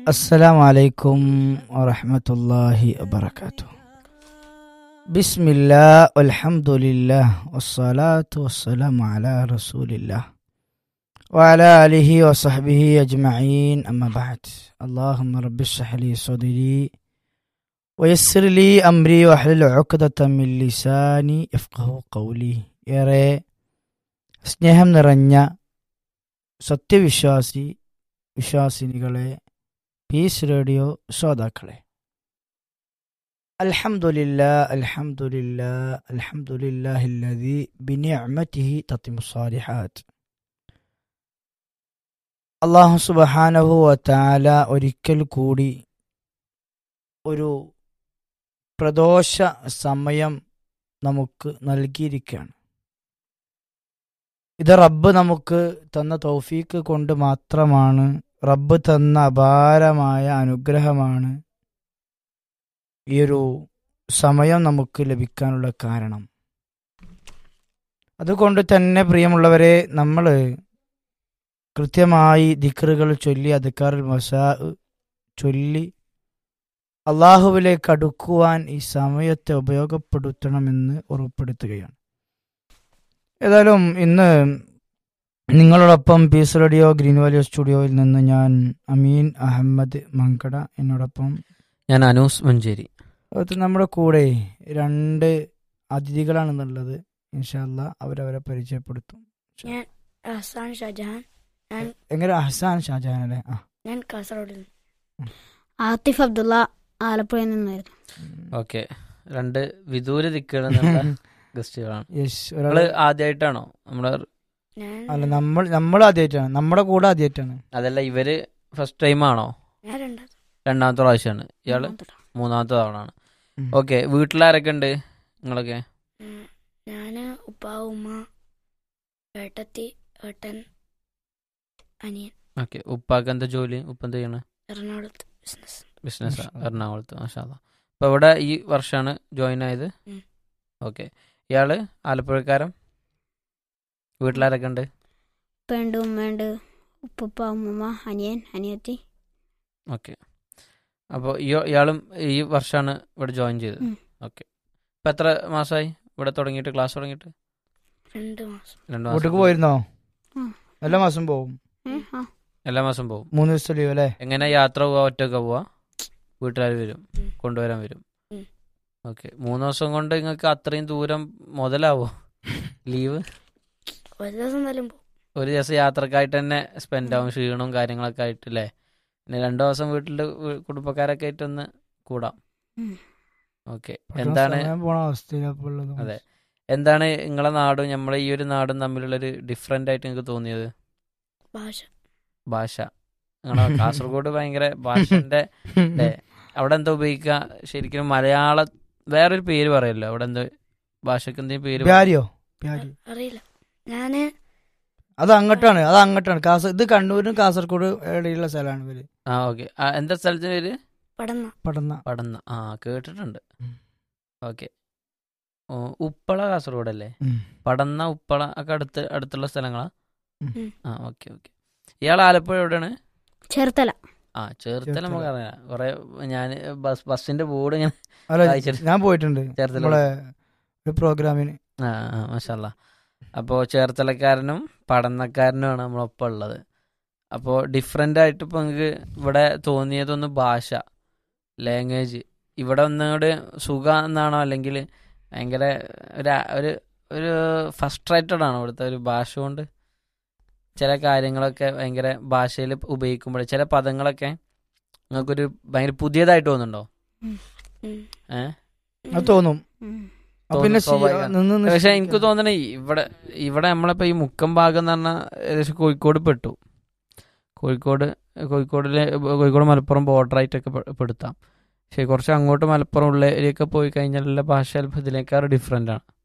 السلام عليكم ورحمة الله وبركاته بسم الله والحمد لله والصلاة والسلام على رسول الله وعلى آله وصحبه أجمعين أما بعد اللهم رب اشرح لي صدري ويسر لي أمري واحلل عقدة من لساني يفقه قولي ഏറെ സ്നേഹം നിറഞ്ഞ സത്യവിശ്വാസി വിശ്വാസിനികളെ പീസ് റേഡിയോ ശ്രോതാക്കളെ അൽഹംദുലില്ലാ അൽഹംദുലില്ലാ അൽഹംദുലില്ലാഹില്ലദി ബിനിഅമതിഹി തത്തിമു സ്വാലിഹാത്ത് അള്ളാഹു സുബ്ഹാനഹു വതആല ഒരിക്കൽ കൂടി ഒരു പ്രദോഷ സമയം നമുക്ക് നൽകിയിരിക്കുകയാണ് ഇത് റബ്ബ് നമുക്ക് തന്ന തൗഫീക്ക് കൊണ്ട് മാത്രമാണ് റബ്ബ് തന്ന അപാരമായ അനുഗ്രഹമാണ് ഈ ഒരു സമയം നമുക്ക് ലഭിക്കാനുള്ള കാരണം അതുകൊണ്ട് തന്നെ പ്രിയമുള്ളവരെ നമ്മൾ കൃത്യമായി ദിക്റുകൾ ചൊല്ലി അധികാറുൽ മസാ ചൊല്ലി അള്ളാഹുവിലേക്ക് അടുക്കുവാൻ ഈ സമയത്തെ ഉപയോഗപ്പെടുത്തണമെന്ന് ഉറപ്പെടുത്തുകയാണ് ഏതായാലും ഇന്ന് നിങ്ങളോടൊപ്പം പീസ് റേഡിയോ ഗ്രീൻ വാലി സ്റ്റുഡിയോയിൽ നിന്ന് ഞാൻ അമീൻ അഹമ്മദ് മങ്കട എന്നോടൊപ്പം ഞാൻ അനൂസ് മഞ്ചേരി അത് നമ്മുടെ കൂടെ രണ്ട് അതിഥികളാണെന്നുള്ളത് ഇൻഷാല്ല അവരവരെ പരിചയപ്പെടുത്തും ഞാൻ ഹസാൻ ഷാജഹാൻ ഞാൻ എങ്ങനെ അഹ്സാൻ ഷാജഹാൻ അല്ലേ ആ ഞാൻ കാസർഗോഡിൽ നിന്ന് ആത്തിഫ് അബ്ദുള്ള ആലപ്പുഴയിൽ നിന്നായിരുന്നു ഓക്കെ രണ്ട് വിദൂര ദിക്കുകളിൽ നിന്നുള്ള ഗസ്റ്റുകളാണ് യെസ് നിങ്ങള് ഒരാള് ആദ്യമായിട്ടാണോ നമ്മുടെ ഞാൻ അല്ല നമ്മൾ നമ്മൾ ആദ്യമായിട്ടാണ് നമ്മുടെ കൂടെ ആദ്യമായിട്ടാണ് അതല്ല ഇവര് ഫസ്റ്റ് ടൈം ആണോ ഞാൻ രണ്ടാമത് രണ്ടാമത്തെ പ്രാവശ്യമാണ് ഇയാള് മൂന്നാമത്തെ തവണയാണ് ഓക്കെ വീട്ടിലാരൊക്കെ ഉണ്ട് നിങ്ങളൊക്കെ ഞാൻ ഉപ്പ ഉമ്മ ഏട്ടത്തി ഏട്ടൻ അനിയൻ ഓക്കെ ഉപ്പാക്ക് എന്താ ജോലി ഉപ്പ എന്താ ചെയ്യണേ എറണാകുളത്ത് ബിസിനസ് ബിസിനസ് മാഷാ. എറണാകുളത്ത് മാഷാല്ല അപ്പൊ ഇവിടെ ഈ വർഷമാണ് ജോയിൻ ആയത് ഉം. ഓക്കെ ഇയാള് ആലപ്പുഴക്കാരൻ വീട്ടിലാരൊക്കെ ഉണ്ട് ഉപ്പയുണ്ട് ഉമ്മയുണ്ട് ഉപ്പുപ്പ ഉമ്മമ്മ അനിയൻ അനിയത്തി ഓക്കെ അപ്പോൾ ഇയാളും ഈ വർഷമാണ് ഇവിടെ ജോയിൻ ചെയ്തത് ഉം. ഓക്കെ ഇപ്പം എത്ര മാസമായി ഇവിടെ തുടങ്ങിയിട്ട് ക്ലാസ് തുടങ്ങിയിട്ട് രണ്ട് മാസം രണ്ട് വീട്ടിക്ക് മാസം പോയിരുന്നോ ഉം. എല്ലാ മാസം പോവും ഏ, ആ എല്ലാ മാസം പോകും മൂന്ന് ദിവസത്തെ ലീവ് അല്ലേ എങ്ങനെ യാത്ര പോവാ ഒറ്റയൊക്കെ പോവാ വീട്ടുകാർ വരും ഉം. കൊണ്ടുവരാൻ വരും ഉം. ഓക്കെ മൂന്ന് ദിവസം കൊണ്ട് നിങ്ങൾക്ക് അത്രയും ദൂരം മുതലാവോ ലീവ് ഒരു ദിവസം എന്തായാലും പോകും ഒരു ദിവസം യാത്രക്കായിട്ട് തന്നെ സ്പെൻഡ് ആവും ക്ഷീണവും കാര്യങ്ങളൊക്കെ ആയിട്ട് അല്ലേ പിന്നെ രണ്ടു ദിവസം വീട്ടിൽ കുടുംബക്കാരൊക്കെ ആയിട്ടൊന്ന് കൂടാം ഉം. ഓക്കെ പെട്ടെന്ന് എന്താണ് സമയം പോണ അവസ്ഥയിലപ്പോൾ ഉള്ളത് അതെ. എന്താണ് നിങ്ങളെ നാടും നമ്മളെ ഈ ഒരു നാടും തമ്മിലുള്ളൊരു ഡിഫറെന്റ് ആയിട്ട് നിങ്ങൾക്ക് തോന്നിയത് ഭാഷ ഭാഷ നിങ്ങളെ കാസർഗോഡ് ഭയങ്കര ഭാഷന്റെ അല്ലേ അവിടെ എന്താ ഉപയോഗിക്കുക ശരിക്കും മലയാള വേറൊരു പേര് പറയല്ലോ അവിടെ എന്താ ഭാഷക്ക് എന്തെങ്കിലും പേര് പറ- പ്യാരിയോ പ്യാരി അറിയില്ല ഞാന് അത് അങ്ങോട്ടാണ് അത് അങ്ങോട്ടാണ് കാസർ ഇത് കണ്ണൂരും കാസർഗോഡ് ഇടയിലുള്ള സ്ഥലമാണ് ഇവര് ആ ഓക്കെ എന്താ സ്ഥലത്തിന് പേര് പടന്ന പടന്ന പടന്ന ആ കേട്ടിട്ടുണ്ട് ഉം. ഓക്കെ ഉപ്പള കാസർഗോഡ് അല്ലേ ഉം. പടന്ന ഉപ്പള ഒക്കെ അടുത്ത് അടുത്തുള്ള സ്ഥലങ്ങളാ ഉം. ഉം. ആ ഓക്കെ ഓക്കെ ഇയാൾ ആലപ്പുഴ എവിടെയാണ് ചെറുത്തല ആ ചേർത്തല ചേർത്തല. നമുക്ക് അറിയാം കുറെ ഞാൻ ബസ് ബസ്സിന്റെ ബോർഡ് ഇങ്ങനെ അല്ല വായിച്ചിട്ട്. ഞാൻ പോയിട്ടുണ്ട് ചേർത്തല നമ്മളെ ഒരു പ്രോഗ്രാമിന് ആ ആ മഷാല്ല അപ്പോൾ ചേർത്തലക്കാരനും പടന്നക്കാരനുമാണ് നമ്മളൊപ്പം ഉള്ളത് അപ്പോൾ ഡിഫറെൻ്റ് ആയിട്ട് ഇപ്പോൾ നിങ്ങൾക്ക് ഇവിടെ തോന്നിയതൊന്ന് ഭാഷ ലാംഗ്വേജ് ഇവിടെ ഒന്നുകൂടെ സുഖം എന്നാണോ അല്ലെങ്കിൽ ഭയങ്കര ഒരു ഒരു ഒരു ഫസ്ട്രേറ്റഡ് ആണോ ഇവിടുത്തെ ഒരു ഭാഷ കൊണ്ട് ചില കാര്യങ്ങളൊക്കെ ഭയങ്കര ഭാഷയിൽ ഉപയോഗിക്കുമ്പോൾ ചില പദങ്ങളൊക്കെ നിങ്ങൾക്കൊരു ഭയങ്കര പുതിയതായിട്ട് തോന്നുന്നുണ്ടോ ഉം. ഏഹ് അത് തോന്നും ഉം. അപ്പൊ പിന്നെ തോന്നും, സ്വാഭാവികം. നിന്ന് നിന്ന് പക്ഷെ എനിക്ക് ശീലിക്കണം. തോന്നണേ ഇവിടെ ഇവിടെ നമ്മളിപ്പോ ഈ മുക്കം ഭാഗം എന്ന് പറഞ്ഞാൽ ഏകദേശം കോഴിക്കോട് പെട്ടു കോഴിക്കോട് കോഴിക്കോടിലെ കോഴിക്കോട് മലപ്പുറം ബോർഡറായിട്ടൊക്കെ പെ- പെടുത്താം പക്ഷെ കുറച്ച് അങ്ങോട്ട് മലപ്പുറം ഉള്ളിലേക്ക് പോയി കഴിഞ്ഞാലുള്ള ഭാഷ ചിലപ്പോൾ ഇതിനേക്കാൾ ഡിഫറെൻ്റ് ആണ്